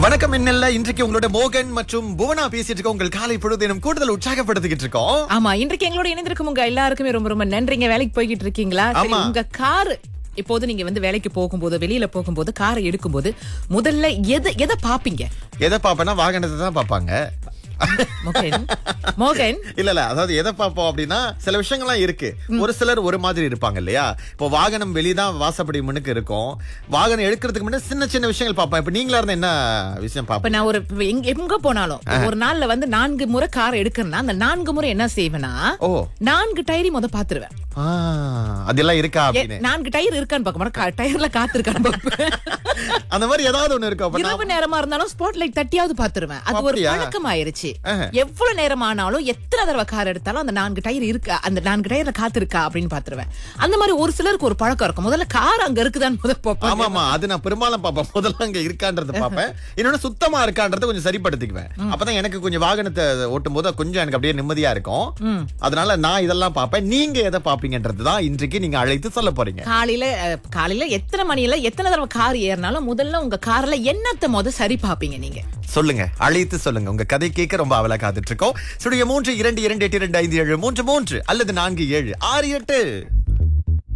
வணக்கம் என்னல்ல இன்றைக்கு உங்களோட மோகன் மற்றும் புவனா பேசிட்டு இருக்கோம் உங்கள் காலை பொழுது தினம் கூடுதல் உற்சாகப்படுத்திக்கிட்டு இருக்கோம் ஆமா இன்றைக்கு எங்களோட இணைந்திருக்கும் உங்க எல்லாருக்குமே ரொம்ப ரொம்ப நன்றிங்க வேலைக்கு போய்கிட்டு இருக்கீங்களா சரி, ஆமா. உங்க கார் இப்போது நீங்க வந்து வேலைக்கு போகும்போது வெளியில போகும்போது காரை எடுக்கும்போது முதல்ல எதை எதை பாப்பீங்க எதை பாப்பேன்னா வாகனத்தை தான் பாப்பாங்க மோகன் மோகன் இல்ல இல்ல அதாவது எதை பார்ப்போம் அப்படின்னா சில விஷயங்கள்லாம் இருக்கு ஒரு சிலர் ஒரு மாதிரி இருப்பாங்க இல்லையா இப்போ வாகனம் வெளிதான் வாசப்படி முன்னுக்கு இருக்கும் வாகனம் எடுக்கிறதுக்கு முன்னாடி சின்ன சின்ன விஷயங்கள் பார்ப்பேன் இப்ப நீங்களா இருந்தா என்ன விஷயம் இப்ப பார்ப்பேன் நான் ஒரு எங்க எங்க போனாலும் ஒரு நாள்ல வந்து நான்கு முறை கார் எடுக்கிறேன்னா அந்த நான்கு முறை என்ன செய்வேன்னா ஓ நான்கு டயரி முத பாத்துருவேன் ஆ, அதெல்லாம் இருக்கா ஏ, அப்படின்னு நான்கு டயர் இருக்கான்னு பார்க்க மாட்டேன் கா- டயர்ல காத்து இருக்கான்னு பார்ப்பேன் அந்த மாதிரி ஏதாவது ஒண்ணு இருக்கும் அப்ப நான் இரவு நேரமா இருந்தாலும் ஸ்பாட் லைட் தட்டியாவது பாத்துருவேன் அது ஒரு அப்படியா? பழக்கம் ஆயிருச்சு ஆஹா. எவ்வளவு நேரம் ஆனாலும் எத்தனை தடவை கார் எடுத்தாலும் அந்த நான்கு டயர் இருக்கா அந்த நான்கு டயர்ல காத்து இருக்கா அப்படின்னு பாத்துருவேன் அந்த மாதிரி ஒரு சிலருக்கு ஒரு பழக்கம் இருக்கும் முதல்ல கார் அங்க இருக்குதான்னு முதல்ல ஆமா பார்ப்பேன் ஆமா அது நான் பெரும்பாலும் பாப்பேன் முதல்ல அங்க இருக்கான்றத பாப்பேன் இன்னொன்னு சுத்தமா இருக்கான்றத கொஞ்சம் சரிப்படுத்திக்குவேன் அப்பதான் எனக்கு கொஞ்சம் வாகனத்தை ஓட்டும் போது கொஞ்சம் எனக்கு அப்படியே நிம்மதியா இருக்கும் அதனால நான் இதெல்லாம் பாப்பேன் நீங்க எதை பாப்பீங்கன்றதுதான் இன்றைக்கு நீங்க அழைத்து சொல்ல போறீங்க காலையில அஹ், காலையில எத்தனை மணில எத்தனை தடவை கார் ஏறினாலும் முதல்ல உங்க கார்ல என்னத்த முத சரி பாப்பீங்க நீங்க சொல்லுங்க அழைத்து சொல்லுங்க உங்க கதை கேட்க ரொம்ப அவலா காத்துட்டு இருக்கோம் சுடைய மூன்று இரண்டு இரண்டு எட்டு இரண்டு ஐந்து ஏழு மூன்று மூன்று அல்லது நான்கு ஏழு ஆறு எட்டு